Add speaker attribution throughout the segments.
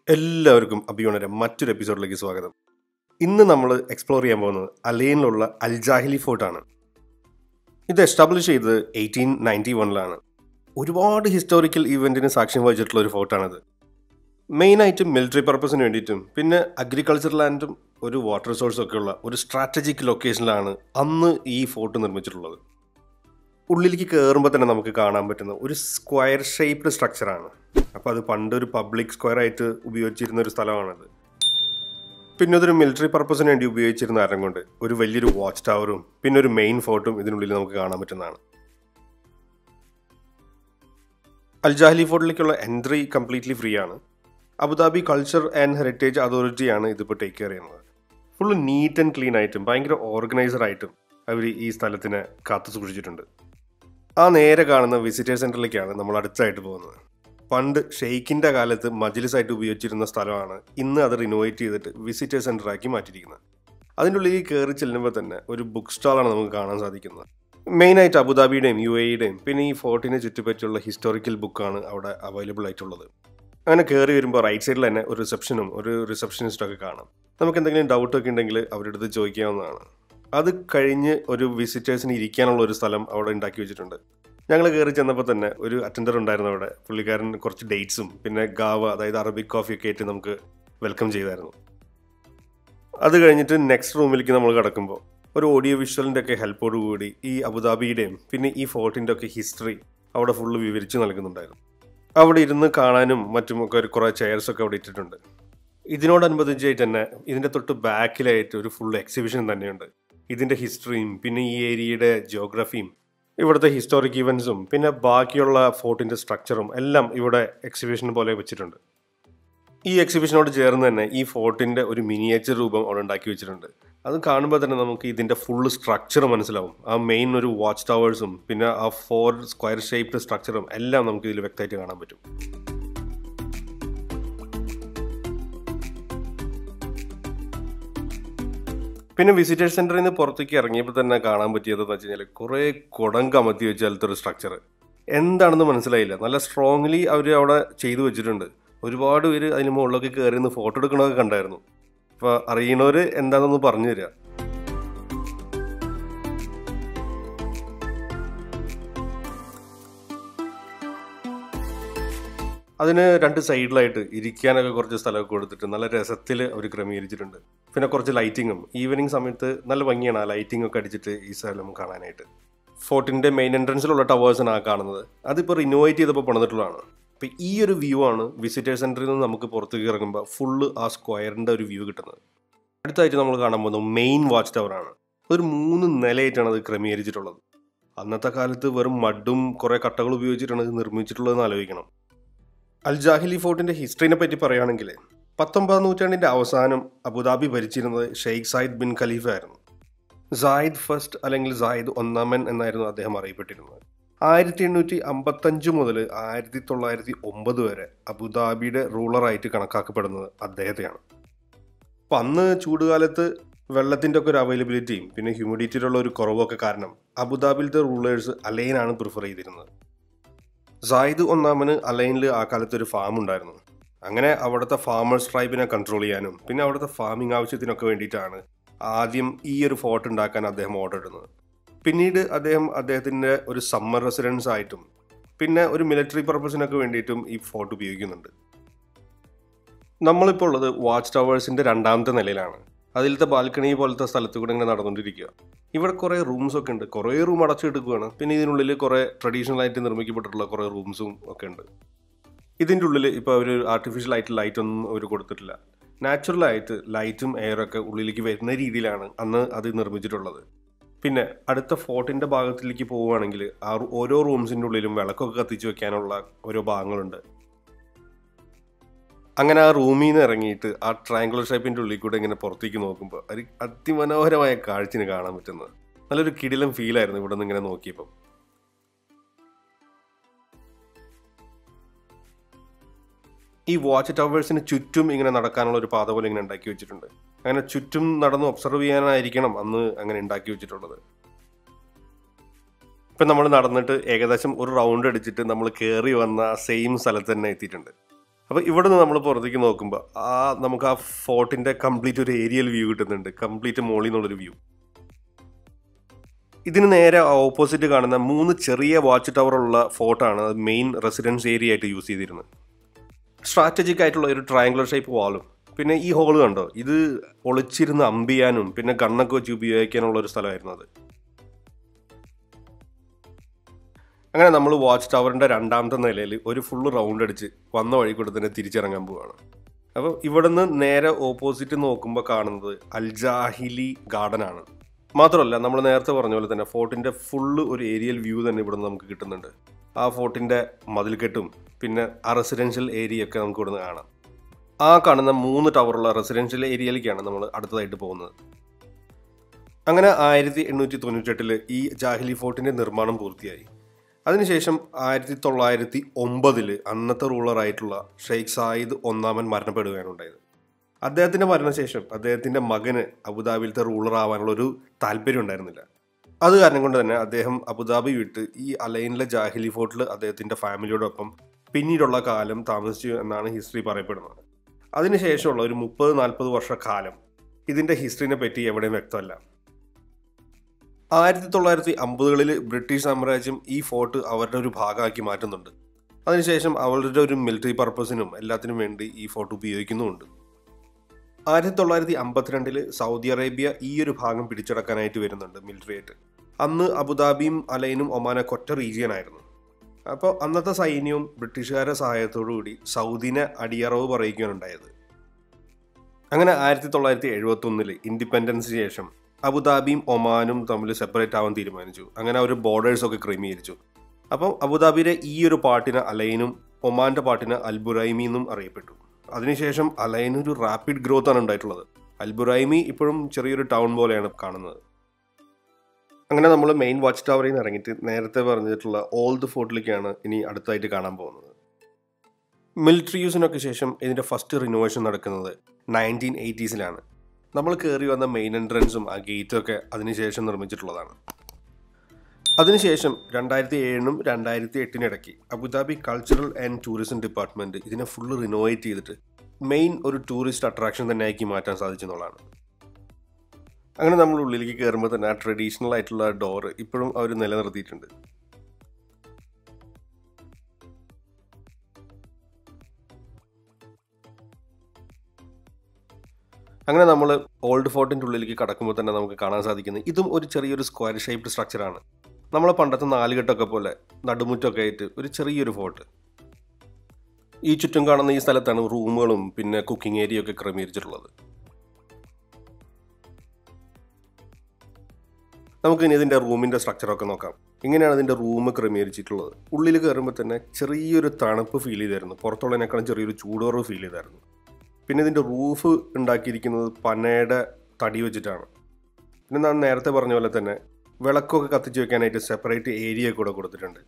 Speaker 1: എല്ലാവർക്കും അഭിയോണരം മറ്റൊരു എപ്പിസോഡിലേക്ക് സ്വാഗതം ഇന്ന് നമ്മൾ എക്സ്പ്ലോർ ചെയ്യാൻ പോകുന്നത് അലൈനിലുള്ള അൽജാഹിലി ഫോർട്ടാണ് ഇത് എസ്റ്റാബ്ലിഷ് ചെയ്തത് എയ്റ്റീൻ നയൻറ്റി വണ്ണിലാണ് ഒരുപാട് ഹിസ്റ്റോറിക്കൽ ഇവൻറ്റിന് സാക്ഷ്യം വഹിച്ചിട്ടുള്ള ഒരു ഫോർട്ടാണിത് മെയിനായിട്ടും മിലിറ്ററി പർപ്പസിന് വേണ്ടിയിട്ടും പിന്നെ അഗ്രികൾച്ചർ ലാൻഡും ഒരു വാട്ടർ സോഴ്സും ഒക്കെയുള്ള ഒരു സ്ട്രാറ്റജിക് ലൊക്കേഷനിലാണ് അന്ന് ഈ ഫോർട്ട് നിർമ്മിച്ചിട്ടുള്ളത് ഉള്ളിലേക്ക് കയറുമ്പോൾ തന്നെ നമുക്ക് കാണാൻ പറ്റുന്ന ഒരു സ്ക്വയർ ഷേപ്ഡ് സ്ട്രക്ചറാണ് അപ്പോൾ അത് പണ്ട് ഒരു പബ്ലിക് സ്ക്വയർ ആയിട്ട് ഉപയോഗിച്ചിരുന്ന ഒരു സ്ഥലമാണത് പിന്നെ അതൊരു മിലിറ്ററി പർപ്പസിന് വേണ്ടി ഉപയോഗിച്ചിരുന്ന കാരണം കൊണ്ട് ഒരു വലിയൊരു വാച്ച് ടവറും പിന്നെ ഒരു മെയിൻ ഫോർട്ടും ഇതിനുള്ളിൽ നമുക്ക് കാണാൻ പറ്റുന്നതാണ് അൽജാഹലി ഫോർട്ടിലേക്കുള്ള എൻട്രി കംപ്ലീറ്റ്ലി ഫ്രീ ആണ് അബുദാബി കൾച്ചർ ആൻഡ് ഹെറിറ്റേജ് അതോറിറ്റിയാണ് ഇതിപ്പോൾ ടേക്ക് കെയർ ചെയ്യുന്നത് ഫുള്ള് നീറ്റ് ആൻഡ് ക്ലീൻ ആയിട്ടും ഭയങ്കര ഓർഗനൈസർ ആയിട്ടും അവർ ഈ സ്ഥലത്തിനെ കാത്തു സൂക്ഷിച്ചിട്ടുണ്ട് ആ നേരെ കാണുന്ന വിസിറ്റേഴ്സ് സെൻറ്ററിലേക്കാണ് നമ്മൾ അടുത്തായിട്ട് പോകുന്നത് പണ്ട് ഷെയ്ഖിൻ്റെ കാലത്ത് മജ്ലിസായിട്ട് ഉപയോഗിച്ചിരുന്ന സ്ഥലമാണ് ഇന്ന് അത് റിനോവേറ്റ് ചെയ്തിട്ട് വിസിറ്റേഴ്സ് സെൻ്ററാക്കി മാറ്റിയിരിക്കുന്നത് അതിൻ്റെ ഉള്ളിൽ കയറി ചെല്ലുമ്പോൾ തന്നെ ഒരു ബുക്ക് സ്റ്റാളാണ് നമുക്ക് കാണാൻ സാധിക്കുന്നത് മെയിനായിട്ട് അബുദാബിയുടെയും യു എയുടെയും പിന്നെ ഈ ഫോർട്ടിനെ ചുറ്റിപ്പറ്റിയുള്ള ഹിസ്റ്റോറിക്കൽ ബുക്കാണ് അവിടെ അവൈലബിൾ ആയിട്ടുള്ളത് അങ്ങനെ കയറി വരുമ്പോൾ റൈറ്റ് സൈഡിൽ തന്നെ ഒരു റിസപ്ഷനും ഒരു റിസപ്ഷനിസ്റ്റൊക്കെ കാണാം നമുക്ക് എന്തെങ്കിലും ഡൗട്ടൊക്കെ ഉണ്ടെങ്കിൽ അവരുടെ അടുത്ത് ചോദിക്കാവുന്നതാണ് അത് കഴിഞ്ഞ് ഒരു വിസിറ്റേഴ്സിന് ഇരിക്കാനുള്ള ഒരു സ്ഥലം അവിടെ ഉണ്ടാക്കി വെച്ചിട്ടുണ്ട് ഞങ്ങൾ കയറി ചെന്നപ്പോൾ തന്നെ ഒരു അറ്റൻഡർ ഉണ്ടായിരുന്നു അവിടെ പുള്ളിക്കാരൻ കുറച്ച് ഡേറ്റ്സും പിന്നെ ഗാവ അതായത് അറബിക് കോഫിയൊക്കെ ആയിട്ട് നമുക്ക് വെൽക്കം ചെയ്തായിരുന്നു അത് കഴിഞ്ഞിട്ട് നെക്സ്റ്റ് റൂമിലേക്ക് നമ്മൾ കിടക്കുമ്പോൾ ഒരു ഓഡിയോ വിഷ്വലിൻ്റെ ഒക്കെ ഹെൽപ്പോട് കൂടി ഈ അബുദാബിയുടെയും പിന്നെ ഈ ഫോർട്ടിൻ്റെ ഒക്കെ ഹിസ്റ്ററി അവിടെ ഫുള്ള് വിവരിച്ച് നൽകുന്നുണ്ടായിരുന്നു അവിടെ ഇരുന്ന് കാണാനും മറ്റുമൊക്കെ ഒരു കുറേ ചെയർസൊക്കെ അവിടെ ഇട്ടിട്ടുണ്ട് ഇതിനോടനുബന്ധിച്ചായിട്ട് തന്നെ ഇതിൻ്റെ തൊട്ട് ബാക്കിലായിട്ട് ഒരു ഫുൾ എക്സിബിഷൻ തന്നെയുണ്ട് ഇതിൻ്റെ ഹിസ്റ്ററിയും പിന്നെ ഈ ഏരിയയുടെ ജിയോഗ്രഫിയും ഇവിടുത്തെ ഹിസ്റ്റോറിക് ഇവൻസും പിന്നെ ബാക്കിയുള്ള ഫോർട്ടിൻ്റെ സ്ട്രക്ചറും എല്ലാം ഇവിടെ എക്സിബിഷൻ പോലെ വെച്ചിട്ടുണ്ട് ഈ എക്സിബിഷനോട് ചേർന്ന് തന്നെ ഈ ഫോർട്ടിൻ്റെ ഒരു മിനിയേച്ചർ രൂപം അവിടെ ഉണ്ടാക്കി വെച്ചിട്ടുണ്ട് അത് കാണുമ്പോൾ തന്നെ നമുക്ക് ഇതിൻ്റെ ഫുള്ള് സ്ട്രക്ചർ മനസ്സിലാവും ആ മെയിൻ ഒരു വാച്ച് ടവേഴ്സും പിന്നെ ആ ഫോർ സ്ക്വയർ ഷേപ്ഡ് സ്ട്രക്ചറും എല്ലാം നമുക്ക് ഇതിൽ വ്യക്തമായിട്ട് കാണാൻ പറ്റും പിന്നെ വിസിറ്റേഴ്സ് സെന്ററിൽ നിന്ന് പുറത്തേക്ക് ഇറങ്ങിയപ്പോൾ തന്നെ കാണാൻ പറ്റിയതെന്ന് വെച്ച് കഴിഞ്ഞാൽ കുറേ കുടം കമത്തി വെച്ചാലത്തെ ഒരു സ്ട്രക്ചർ എന്താണെന്ന് മനസ്സിലായില്ല നല്ല സ്ട്രോങ്ലി അവർ അവിടെ ചെയ്തു വെച്ചിട്ടുണ്ട് ഒരുപാട് പേര് അതിന് മുകളിലൊക്കെ കയറി നിന്ന് ഫോട്ടോ എടുക്കണമൊക്കെ കണ്ടായിരുന്നു അപ്പോൾ അറിയണവർ എന്താണെന്നൊന്ന് പറഞ്ഞു തരിക അതിന് രണ്ട് സൈഡിലായിട്ട് ഇരിക്കാനൊക്കെ കുറച്ച് സ്ഥലമൊക്കെ കൊടുത്തിട്ട് നല്ല രസത്തിൽ അവർ ക്രമീകരിച്ചിട്ടുണ്ട് പിന്നെ കുറച്ച് ലൈറ്റിങ്ങും ഈവനിങ് സമയത്ത് നല്ല ഭംഗിയാണ് ആ ലൈറ്റിംഗ് ഒക്കെ അടിച്ചിട്ട് ഈ സ്ഥലം കാണാനായിട്ട് ഫോർട്ടിൻ്റെ മെയിൻ എൻട്രൻസിലുള്ള ടവേഴ്സാണ് ആ കാണുന്നത് അതിപ്പോൾ റിനോവേറ്റ് ചെയ്തപ്പോൾ പണിതിട്ടുള്ളതാണ് അപ്പോൾ ഈ ഒരു വ്യൂ ആണ് വിസിറ്റേഴ്സ് സെൻറ്ററിൽ നിന്ന് നമുക്ക് പുറത്തേക്ക് ഇറങ്ങുമ്പോൾ ഫുള്ള് ആ സ്ക്വയറിൻ്റെ ഒരു വ്യൂ കിട്ടുന്നത് അടുത്തായിട്ട് നമ്മൾ കാണാൻ പോകുന്നത് മെയിൻ വാച്ച് ടവറാണ് ഒരു മൂന്ന് നിലയായിട്ടാണ് അത് ക്രമീകരിച്ചിട്ടുള്ളത് അന്നത്തെ കാലത്ത് വെറും മഡും കുറേ കട്ടകൾ ഉപയോഗിച്ചിട്ടാണ് ഇത് നിർമ്മിച്ചിട്ടുള്ളതെന്ന് ആലോചിക്കണം അൽജാഹിലി ഫോർട്ടിന്റെ ഹിസ്റ്ററിനെ പറ്റി പറയുകയാണെങ്കിൽ പത്തൊമ്പതാം നൂറ്റാണ്ടിന്റെ അവസാനം അബുദാബി ഭരിച്ചിരുന്നത് ഷെയ്ഖ് സായിദ് ബിൻ ഖലീഫ ആയിരുന്നു സായിദ് ഫസ്റ്റ് അല്ലെങ്കിൽ സായിദ് ഒന്നാമൻ എന്നായിരുന്നു അദ്ദേഹം അറിയപ്പെട്ടിരുന്നത് ആയിരത്തി എണ്ണൂറ്റി അമ്പത്തഞ്ച് മുതൽ ആയിരത്തി തൊള്ളായിരത്തി ഒമ്പത് വരെ അബുദാബിയുടെ റൂളറായിട്ട് കണക്കാക്കപ്പെടുന്നത് അദ്ദേഹത്തെയാണ് അപ്പം അന്ന് ചൂടുകാലത്ത് വെള്ളത്തിൻ്റെ ഒക്കെ ഒരു അവൈലബിലിറ്റിയും പിന്നെ ഹ്യൂമിഡിറ്റിയിലുള്ള ഒരു കുറവൊക്കെ കാരണം അബുദാബിയിലത്തെ റൂളേഴ്സ് അലൈനാണ് പ്രിഫർ ചെയ്തിരുന്നത് സായിദ് ഒന്നാമന് അലൈനിൽ ആ കാലത്ത് ഒരു ഫാം ഉണ്ടായിരുന്നു അങ്ങനെ അവിടുത്തെ ഫാമേഴ്സ് ട്രൈബിനെ കൺട്രോൾ ചെയ്യാനും പിന്നെ അവിടുത്തെ ഫാമിംഗ് ആവശ്യത്തിനൊക്കെ വേണ്ടിയിട്ടാണ് ആദ്യം ഈ ഒരു ഫോർട്ട് ഉണ്ടാക്കാൻ അദ്ദേഹം ഓർഡർ ഇടുന്നത് പിന്നീട് അദ്ദേഹം അദ്ദേഹത്തിൻ്റെ ഒരു സമ്മർ റെസിഡൻസ് ആയിട്ടും പിന്നെ ഒരു മിലിറ്ററി പർപ്പസിനൊക്കെ വേണ്ടിയിട്ടും ഈ ഫോർട്ട് ഉപയോഗിക്കുന്നുണ്ട് നമ്മളിപ്പോൾ ഉള്ളത് വാച്ച് ടവേഴ്സിൻ്റെ രണ്ടാമത്തെ നിലയിലാണ് അതിലത്തെ ബാൽക്കണി പോലത്തെ സ്ഥലത്ത് കൂടെ ഇങ്ങനെ നടന്നുകൊണ്ടിരിക്കുക ഇവിടെ കുറേ റൂംസ് ഒക്കെ ഉണ്ട് കുറേ റൂം അടച്ചെടുക്കുകയാണ് പിന്നെ ഇതിനുള്ളിൽ കുറേ ട്രഡീഷണൽ ആയിട്ട് നിർമ്മിക്കപ്പെട്ടിട്ടുള്ള കുറേ റൂംസും ഒക്കെ ഉണ്ട് ഇതിൻ്റെ ഉള്ളിൽ ഇപ്പോൾ അവർ ആർട്ടിഫിഷ്യൽ ആയിട്ട് ലൈറ്റ് ഒന്നും അവർ കൊടുത്തിട്ടില്ല നാച്ചുറൽ ആയിട്ട് ലൈറ്റും എയറൊക്കെ ഉള്ളിലേക്ക് വരുന്ന രീതിയിലാണ് അന്ന് അത് നിർമ്മിച്ചിട്ടുള്ളത് പിന്നെ അടുത്ത ഫോർട്ടിൻ്റെ ഭാഗത്തിലേക്ക് പോവുകയാണെങ്കിൽ ആ ഓരോ റൂംസിൻ്റെ ഉള്ളിലും വിളക്കൊക്കെ കത്തിച്ച് വെക്കാനുള്ള ഓരോ ഭാഗങ്ങളുണ്ട് അങ്ങനെ ആ റൂമിൽ നിന്ന് ഇറങ്ങിയിട്ട് ആ ട്രയാങ്കുലർ ഷേപ്പിൻ്റെ ഉള്ളിൽ കൂടെ ഇങ്ങനെ പുറത്തേക്ക് നോക്കുമ്പോൾ ഒരു അതിമനോഹരമായ കാഴ്ചന് കാണാൻ പറ്റുന്നത് നല്ലൊരു കിടിലം ഫീലായിരുന്നു ഇവിടെ നിന്ന് ഇങ്ങനെ നോക്കിയപ്പം ഈ വാച്ച് ടവേഴ്സിന് ചുറ്റും ഇങ്ങനെ നടക്കാനുള്ള ഒരു പാത പോലെ ഇങ്ങനെ ഉണ്ടാക്കി വെച്ചിട്ടുണ്ട് അങ്ങനെ ചുറ്റും നടന്ന് ഒബ്സർവ് ചെയ്യാനായിരിക്കണം അന്ന് അങ്ങനെ ഉണ്ടാക്കി വെച്ചിട്ടുള്ളത് ഇപ്പം നമ്മൾ നടന്നിട്ട് ഏകദേശം ഒരു റൗണ്ട് അടിച്ചിട്ട് നമ്മൾ കയറി വന്ന സെയിം സ്ഥലത്ത് തന്നെ എത്തിയിട്ടുണ്ട് അപ്പോൾ ഇവിടെ നിന്ന് നമ്മൾ പുറത്തേക്ക് നോക്കുമ്പോൾ ആ നമുക്ക് ആ ഫോർട്ടിൻ്റെ കംപ്ലീറ്റ് ഒരു ഏരിയൽ വ്യൂ കിട്ടുന്നുണ്ട് കംപ്ലീറ്റ് മോളിൽ നിന്നുള്ളൊരു വ്യൂ ഇതിന് നേരെ ഓപ്പോസിറ്റ് കാണുന്ന മൂന്ന് ചെറിയ വാച്ച് ടവറുള്ള ഫോർട്ടാണ് മെയിൻ റെസിഡൻസ് ഏരിയ ആയിട്ട് യൂസ് ചെയ്തിരുന്നത് സ്ട്രാറ്റജിക് ആയിട്ടുള്ള ഒരു ട്രയാങ്കുലർ ഷേപ്പ് വാളും പിന്നെ ഈ ഹോള് കണ്ടോ ഇത് ഒളിച്ചിരുന്ന് അമ്പിയാനും പിന്നെ ഗണ്ണൊക്കെ വെച്ച് ഉപയോഗിക്കാനുള്ള ഒരു സ്ഥലമായിരുന്നു അത് അങ്ങനെ നമ്മൾ വാച്ച് ടവറിൻ്റെ രണ്ടാമത്തെ നിലയിൽ ഒരു ഫുള്ള് റൗണ്ട് അടിച്ച് വന്ന വഴി കൂടെ തന്നെ തിരിച്ചിറങ്ങാൻ പോവാണ് അപ്പോൾ ഇവിടെ നിന്ന് നേരെ ഓപ്പോസിറ്റ് നോക്കുമ്പോൾ കാണുന്നത് അൽജാഹിലി ഗാർഡൻ ആണ് മാത്രമല്ല നമ്മൾ നേരത്തെ പറഞ്ഞ പോലെ തന്നെ ഫോർട്ടിൻ്റെ ഫുള്ള് ഒരു ഏരിയൽ വ്യൂ തന്നെ ഇവിടെ നിന്ന് നമുക്ക് കിട്ടുന്നുണ്ട് ആ ഫോർട്ടിൻ്റെ മതിൽക്കെട്ടും പിന്നെ ആ റെസിഡൻഷ്യൽ ഏരിയ ഒക്കെ നമുക്ക് ഇവിടുന്ന് കാണാം ആ കാണുന്ന മൂന്ന് ടവറുള്ള റെസിഡൻഷ്യൽ ഏരിയയിലേക്കാണ് നമ്മൾ അടുത്തതായിട്ട് പോകുന്നത് അങ്ങനെ ആയിരത്തി എണ്ണൂറ്റി തൊണ്ണൂറ്റെട്ടിൽ ഈ ജാഹിലി ഫോർട്ടിൻ്റെ നിർമ്മാണം പൂർത്തിയായി അതിനുശേഷം ആയിരത്തി തൊള്ളായിരത്തി ഒമ്പതിൽ അന്നത്തെ റൂളറായിട്ടുള്ള ഷെയ്ഖ് സായിദ് ഒന്നാമൻ മരണപ്പെടുകയാണ് ഉണ്ടായത് അദ്ദേഹത്തിൻ്റെ മരണശേഷം അദ്ദേഹത്തിൻ്റെ മകന് അബുദാബിയിലത്തെ റൂളർ ആവാനുള്ള ഒരു താല്പര്യം ഉണ്ടായിരുന്നില്ല അത് കാരണം കൊണ്ട് തന്നെ അദ്ദേഹം അബുദാബി വിട്ട് ഈ അലൈനിലെ ജാഹിലി ഫോർട്ടിൽ അദ്ദേഹത്തിൻ്റെ ഫാമിലിയോടൊപ്പം പിന്നീടുള്ള കാലം താമസിച്ചു എന്നാണ് ഹിസ്റ്ററി പറയപ്പെടുന്നത് അതിനുശേഷമുള്ള ഒരു മുപ്പത് നാൽപ്പത് വർഷക്കാലം ഇതിൻ്റെ ഹിസ്റ്ററിനെ പറ്റി എവിടെയും വ്യക്തമല്ല ആയിരത്തി തൊള്ളായിരത്തി അമ്പതുകളിൽ ബ്രിട്ടീഷ് സാമ്രാജ്യം ഈ ഫോർട്ട് അവരുടെ ഒരു ഭാഗമാക്കി മാറ്റുന്നുണ്ട് അതിനുശേഷം അവരുടെ ഒരു മിലിറ്ററി പർപ്പസിനും എല്ലാത്തിനും വേണ്ടി ഈ ഫോർട്ട് ഉപയോഗിക്കുന്നുമുണ്ട് ആയിരത്തി തൊള്ളായിരത്തി അമ്പത്തിരണ്ടില് സൗദി അറേബ്യ ഈ ഒരു ഭാഗം പിടിച്ചടക്കാനായിട്ട് വരുന്നുണ്ട് മിലിറ്ററി ആയിട്ട് അന്ന് അബുദാബിയും അലൈനും ഒമാനൊക്കെ ഒറ്റ റീജിയൻ ആയിരുന്നു അപ്പോൾ അന്നത്തെ സൈന്യവും ബ്രിട്ടീഷുകാരുടെ സഹായത്തോടു കൂടി സൗദിനെ അടിയറവ് പറയിക്കുകയാണ് ഉണ്ടായത് അങ്ങനെ ആയിരത്തി തൊള്ളായിരത്തി എഴുപത്തി ഒന്നില് ഇൻഡിപെൻഡൻസിന് ശേഷം അബുദാബിയും ഒമാനും തമ്മിൽ സെപ്പറേറ്റ് ആവാൻ തീരുമാനിച്ചു അങ്ങനെ അവർ ബോർഡേഴ്സ് ഒക്കെ ക്രമീകരിച്ചു അപ്പം അബുദാബിയുടെ ഈ ഒരു പാട്ടിന് അലൈനും ഒമാന്റെ പാട്ടിന് അൽബുറൈമി എന്നും അറിയപ്പെട്ടു അതിനുശേഷം അലൈന് ഒരു റാപ്പിഡ് ഗ്രോത്ത് ആണ് ഉണ്ടായിട്ടുള്ളത് അൽബുറൈമി ഇപ്പോഴും ചെറിയൊരു ടൗൺ പോലെയാണ് കാണുന്നത് അങ്ങനെ നമ്മൾ മെയിൻ വാച്ച് ടവറിൽ നിന്ന് ഇറങ്ങിയിട്ട് നേരത്തെ പറഞ്ഞിട്ടുള്ള ഓൾഡ് ഫോർട്ടിലേക്കാണ് ഇനി അടുത്തായിട്ട് കാണാൻ പോകുന്നത് മിലിറ്ററി യൂസിനൊക്കെ ശേഷം ഇതിൻ്റെ ഫസ്റ്റ് റിനോവേഷൻ നടക്കുന്നത് നയൻറ്റീൻ എയ്റ്റീസിലാണ് നമ്മൾ കയറി വന്ന മെയിൻ എൻട്രൻസും ആ ഗേറ്റും ഒക്കെ അതിനുശേഷം നിർമ്മിച്ചിട്ടുള്ളതാണ് അതിനുശേഷം രണ്ടായിരത്തി ഏഴിനും രണ്ടായിരത്തി എട്ടിനിടയ്ക്ക് Abu Dhabi cultural and tourism department ഇതിനെ ഫുള്ള് റിനോവേറ്റ് ചെയ്തിട്ട് മെയിൻ ഒരു ടൂറിസ്റ്റ് അട്രാക്ഷൻ തന്നെ ആക്കി മാറ്റാൻ സാധിച്ചെന്നുള്ളതാണ് അങ്ങനെ നമ്മൾ ഉള്ളിലേക്ക് കയറുമ്പോൾ തന്നെ ആ ട്രഡീഷണൽ ആയിട്ടുള്ള ഡോറ് ഇപ്പോഴും അവർ നിലനിർത്തിയിട്ടുണ്ട് അങ്ങനെ നമ്മൾ ഓൾഡ് ഫോർട്ടിൻ്റെ ഉള്ളിലേക്ക് കടക്കുമ്പോൾ തന്നെ നമുക്ക് കാണാൻ സാധിക്കുന്നത് ഇതും ഒരു ചെറിയൊരു സ്ക്വയർ ഷേപ്ഡ് സ്ട്രക്ചറാണ് നമ്മളെ പണ്ടത്തെ നാലുകെട്ടൊക്കെ പോലെ നടുമുറ്റൊക്കെ ആയിട്ട് ഒരു ചെറിയൊരു ഫോർട്ട് ഈ ചുറ്റും കാണുന്ന ഈ സ്ഥലത്താണ് റൂമുകളും പിന്നെ കുക്കിംഗ് ഏരിയ ഒക്കെ ക്രമീകരിച്ചിട്ടുള്ളത് നമുക്ക് ഇനി ഇതിൻ്റെ റൂമിൻ്റെ സ്ട്രക്ചറൊക്കെ നോക്കാം ഇങ്ങനെയാണ് ഇതിൻ്റെ റൂം ക്രമീകരിച്ചിട്ടുള്ളത് ഉള്ളിൽ കയറുമ്പോൾ തന്നെ ചെറിയൊരു തണുപ്പ് ഫീൽ ചെയ്തായിരുന്നു പുറത്തുള്ളതിനേക്കാളും ചെറിയൊരു ചൂടുറവ് ഫീൽ ചെയ്തായിരുന്നു പിന്നെ ഇതിൻ്റെ റൂഫ് ഉണ്ടാക്കിയിരിക്കുന്നത് പനയുടെ തടി വെച്ചിട്ടാണ് പിന്നെ ഞാൻ നേരത്തെ പറഞ്ഞ പോലെ തന്നെ വിളക്കൊക്കെ കത്തിച്ച് വെക്കാനായിട്ട് സെപ്പറേറ്റ് ഏരിയ കൂടെ കൊടുത്തിട്ടുണ്ട്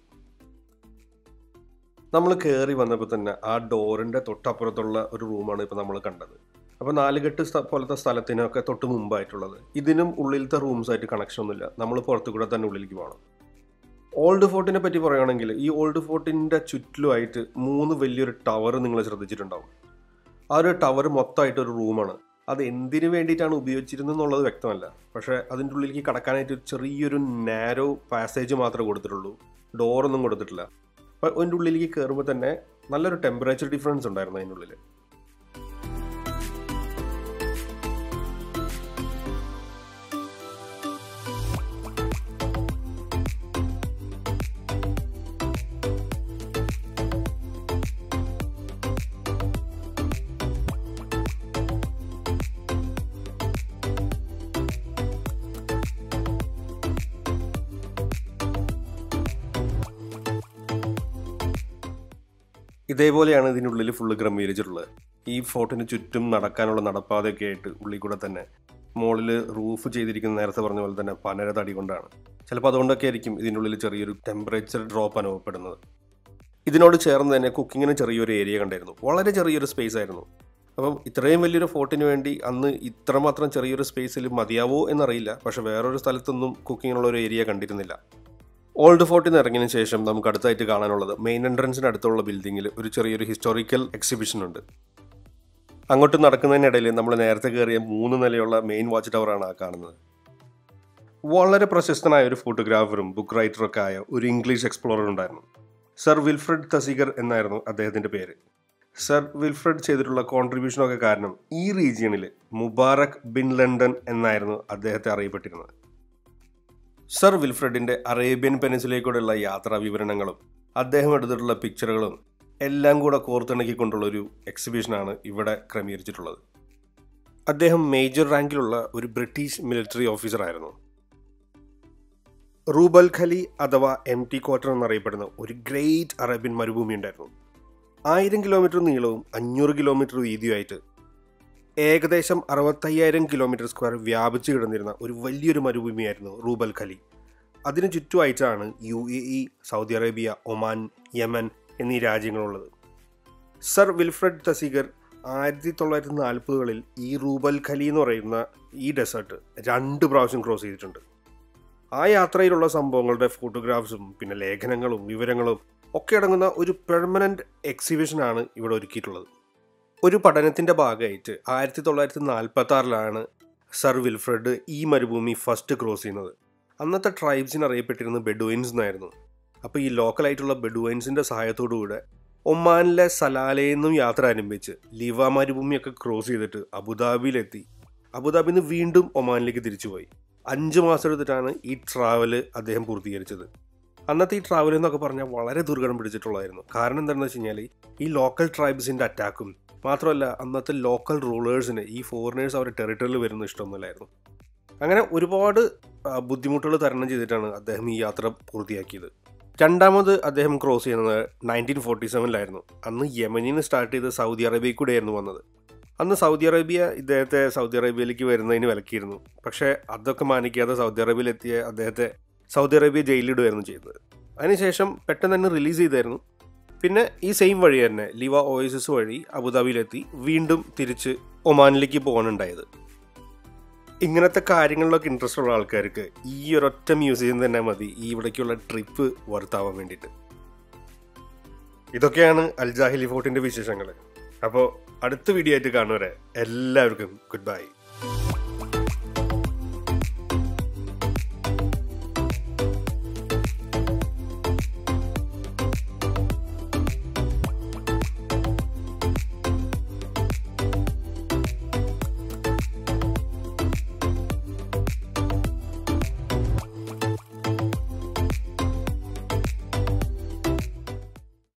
Speaker 1: നമ്മൾ കയറി വന്നപ്പോൾ തന്നെ ആ ഡോറിൻ്റെ തൊട്ടപ്പുറത്തുള്ള ഒരു റൂമാണ് ഇപ്പോൾ നമ്മൾ കണ്ടത് അപ്പോൾ നാലുകെട്ട് സ്ഥ- പോലത്തെ സ്ഥലത്തിനൊക്കെ തൊട്ട് മുമ്പായിട്ടുള്ളത് ഇതിനും ഉള്ളിലത്തെ റൂംസായിട്ട് കണക്ഷൻ ഒന്നുമില്ല നമ്മൾ പുറത്തു കൂടെ തന്നെ ഉള്ളിലേക്ക് പോകണം ഓൾഡ് ഫോർട്ടിനെ പറ്റി പറയുകയാണെങ്കിൽ ഈ ഓൾഡ് ഫോർട്ടിൻ്റെ ചുറ്റിലുമായിട്ട് മൂന്ന് വലിയൊരു ടവർ നിങ്ങൾ ശ്രദ്ധിച്ചിട്ടുണ്ടാവും ആ ഒരു ടവർ മൊത്തമായിട്ട് ഒരു റൂമാണ് അത് എന്തിനു വേണ്ടിയിട്ടാണ് ഉപയോഗിച്ചിരുന്നത് എന്നുള്ളത് വ്യക്തമല്ല പക്ഷേ അതിൻ്റെ ഉള്ളിലേക്ക് കടക്കാനായിട്ട് ഒരു ചെറിയൊരു നാരോ പാസേജ് മാത്രമേ കൊടുത്തിട്ടുള്ളൂ ഡോറൊന്നും കൊടുത്തിട്ടില്ല അപ്പോൾ അതിൻ്റെ ഉള്ളിലേക്ക് കയറുമ്പോൾ തന്നെ നല്ലൊരു ടെമ്പറേച്ചർ ഡിഫറൻസ് ഉണ്ടായിരുന്നു അതിൻ്റെ ഉള്ളിൽ ഇതേപോലെയാണ് ഇതിൻ്റെ ഉള്ളിൽ ഫുള്ള് ക്രമീകരിച്ചിട്ടുള്ളത് ഈ ഫോർട്ടിന് ചുറ്റും നടക്കാനുള്ള നടപ്പാതയൊക്കെ ആയിട്ട് ഉള്ളിൽ കൂടെ തന്നെ മുകളിൽ റൂഫ് ചെയ്തിരിക്കുന്ന നേരത്തെ പറഞ്ഞ പോലെ തന്നെ പനര തടി കൊണ്ടാണ് ചിലപ്പോൾ അതുകൊണ്ടൊക്കെ ആയിരിക്കും ഇതിൻ്റെ ഉള്ളിൽ ചെറിയൊരു ടെമ്പറേച്ചർ ഡ്രോപ്പ് അനുഭവപ്പെടുന്നത് ഇതിനോട് ചേർന്ന് തന്നെ കുക്കിങ്ങിന് ചെറിയൊരു ഏരിയ കണ്ടായിരുന്നു വളരെ ചെറിയൊരു സ്പേസ് ആയിരുന്നു അപ്പം ഇത്രയും വലിയൊരു ഫോർട്ടിന് വേണ്ടി അന്ന് ഇത്രമാത്രം ചെറിയൊരു സ്പേസിൽ മതിയാവോ എന്നറിയില്ല പക്ഷെ വേറൊരു സ്ഥലത്തൊന്നും കുക്കിങ്ങിനുള്ള ഒരു ഏരിയ കണ്ടിരുന്നില്ല ഓൾഡ് ഫോർട്ടിൽ നിന്ന് ഇറങ്ങിയതിന് ശേഷം നമുക്ക് അടുത്തായിട്ട് കാണാനുള്ളത് മെയിൻ എൻട്രൻസിന് അടുത്തുള്ള ബിൽഡിങ്ങിൽ ഒരു ചെറിയൊരു ഹിസ്റ്റോറിക്കൽ എക്സിബിഷൻ ഉണ്ട് അങ്ങോട്ട് നടക്കുന്നതിനിടയിൽ നമ്മൾ നേരത്തെ കയറിയ മൂന്ന് നിലയുള്ള മെയിൻ വാച്ച് ടവറാണ് ആ കാണുന്നത് വളരെ പ്രശസ്തനായ ഒരു ഫോട്ടോഗ്രാഫറും ബുക്ക് റൈറ്ററും ഒക്കെ ആയ ഒരു ഇംഗ്ലീഷ് എക്സ്പ്ലോറർ ഉണ്ടായിരുന്നു സർ വിൽഫ്രഡ് തസിഗർ എന്നായിരുന്നു അദ്ദേഹത്തിൻ്റെ പേര് സർ വിൽഫ്രഡ് ചെയ്തിട്ടുള്ള കോൺട്രിബ്യൂഷനൊക്കെ കാരണം ഈ റീജിയണിൽ മുബാറക് ബിൻ ലണ്ടൻ എന്നായിരുന്നു അദ്ദേഹത്തെ അറിയപ്പെട്ടിരുന്നത് സർ വിൽഫ്രഡിൻ്റെ അറേബ്യൻ പെനിസിലേക്കൂടെയുള്ള യാത്രാ വിവരണങ്ങളും അദ്ദേഹം എടുത്തിട്ടുള്ള പിക്ചറുകളും എല്ലാം കൂടെ കോർത്തിണക്കിക്കൊണ്ടുള്ള ഒരു എക്സിബിഷനാണ് ഇവിടെ ക്രമീകരിച്ചിട്ടുള്ളത് അദ്ദേഹം മേജർ റാങ്കിലുള്ള ഒരു ബ്രിട്ടീഷ് മിലിറ്ററി ഓഫീസറായിരുന്നു റൂബൽ ഖലി അഥവാ എം ടി ക്വാർട്ടർ എന്നറിയപ്പെടുന്ന ഒരു ഗ്രേറ്റ് അറേബ്യൻ മരുഭൂമി ഉണ്ടായിരുന്നു ആയിരം കിലോമീറ്റർ നീളവും അഞ്ഞൂറ് കിലോമീറ്റർ വീതിയുമായിട്ട് ഏകദേശം അറുപത്തയ്യായിരം കിലോമീറ്റർ സ്ക്വയർ വ്യാപിച്ചു കിടന്നിരുന്ന ഒരു വലിയൊരു മരുഭൂമിയായിരുന്നു റൂബൽ ഖലി അതിനു ചുറ്റുമായിട്ടാണ് U A E Saudi Arabia Oman Yemen എന്നീ രാജ്യങ്ങളുള്ളത് സർ വിൽഫ്രഡ് തസീഗർ ആയിരത്തി തൊള്ളായിരത്തി നാൽപ്പതുകളിൽ ഈ റൂബൽ ഖലി എന്ന് പറയുന്ന ഈ ഡെസേർട്ട് രണ്ട് പ്രാവശ്യം ക്രോസ് ചെയ്തിട്ടുണ്ട് ആ യാത്രയിലുള്ള സംഭവങ്ങളുടെ ഫോട്ടോഗ്രാഫ്സും പിന്നെ ലേഖനങ്ങളും വിവരങ്ങളും ഒക്കെ അടങ്ങുന്ന ഒരു പെർമനന്റ് എക്സിബിഷനാണ് ഇവിടെ ഒരുക്കിയിട്ടുള്ളത് ഒരു പഠനത്തിന്റെ ഭാഗമായിട്ട് ആയിരത്തി തൊള്ളായിരത്തി നാൽപ്പത്തി ആറിലാണ് സർ വിൽഫ്രഡ് ഈ മരുഭൂമി ഫസ്റ്റ് ക്രോസ് ചെയ്യുന്നത് അന്നത്തെ ട്രൈബ്സിന് അറിയപ്പെട്ടിരുന്നത് ബെഡുവൈൻസ് എന്നായിരുന്നു അപ്പോൾ ഈ ലോക്കലായിട്ടുള്ള ബെഡുവൈൻസിന്റെ സഹായത്തോടുകൂടെ ഒമാനിലെ സലാലയിൽ നിന്നും യാത്ര ആരംഭിച്ച് ലിവ മരുഭൂമിയൊക്കെ ക്രോസ് ചെയ്തിട്ട് അബുദാബിയിലെത്തി അബുദാബിയിൽ നിന്ന് വീണ്ടും ഒമാനിലേക്ക് തിരിച്ചുപോയി അഞ്ച് മാസം എടുത്തിട്ടാണ് ഈ ട്രാവല് അദ്ദേഹം പൂർത്തീകരിച്ചത് അന്നത്തെ ഈ ട്രാവൽ എന്നൊക്കെ പറഞ്ഞാൽ വളരെ ദുർഘടം പിടിച്ചിട്ടുള്ളതായിരുന്നു കാരണം എന്താണെന്ന് വെച്ച് കഴിഞ്ഞാൽ ഈ ലോക്കൽ ട്രൈബ്സിൻ്റെ അറ്റാക്കും മാത്രമല്ല അന്നത്തെ ലോക്കൽ റൂളേഴ്സിന് ഈ ഫോറിനേഴ്സ് അവരുടെ ടെറിട്ടറിയിൽ വരുന്ന ഇഷ്ടമൊന്നുമില്ലായിരുന്നു അങ്ങനെ ഒരുപാട് ബുദ്ധിമുട്ടുകൾ തരണം ചെയ്തിട്ടാണ് അദ്ദേഹം ഈ യാത്ര പൂർത്തിയാക്കിയത് രണ്ടാമത് അദ്ദേഹം ക്രോസ് ചെയ്യുന്നത് നയൻറ്റീൻ ഫോർട്ടി സെവനിലായിരുന്നു അന്ന് യമനിൽ നിന്ന് സ്റ്റാർട്ട് ചെയ്ത് സൗദി അറേബ്യയിൽ കൂടെയായിരുന്നു വന്നത് അന്ന് സൗദി അറേബ്യ ഇദ്ദേഹത്തെ സൗദി അറേബ്യയിലേക്ക് വരുന്നതിന് വിലക്കിയിരുന്നു പക്ഷേ അതൊക്കെ മാനിക്കാതെ സൗദി അറേബ്യയിലെത്തിയ അദ്ദേഹത്തെ സൗദി അറേബ്യ ജയിലിടുകയായിരുന്നു ചെയ്തത് അതിനുശേഷം പെട്ടെന്ന് തന്നെ റിലീസ് ചെയ്തായിരുന്നു പിന്നെ ഈ സെയിം വഴി തന്നെ ലിവ ഓയസിസ് വഴി അബുദാബിയിലെത്തി വീണ്ടും തിരിച്ച് ഒമാനിലേക്ക് പോകാനുണ്ടായത് ഇങ്ങനത്തെ കാര്യങ്ങളിലൊക്കെ ഇൻട്രസ്റ്റ് ഉള്ള ആൾക്കാർക്ക് ഈ ഒരൊറ്റ മ്യൂസിയം തന്നെ മതി ഈ ഇവിടേക്കുള്ള ട്രിപ്പ് വർത്താവാൻ വേണ്ടിയിട്ട് ഇതൊക്കെയാണ് അൽജാഹിലി ഫോർട്ടിന്റെ വിശേഷങ്ങൾ അപ്പോൾ അടുത്ത വീഡിയോ ആയിട്ട് കാണുവരെ എല്ലാവർക്കും ഗുഡ് ബൈ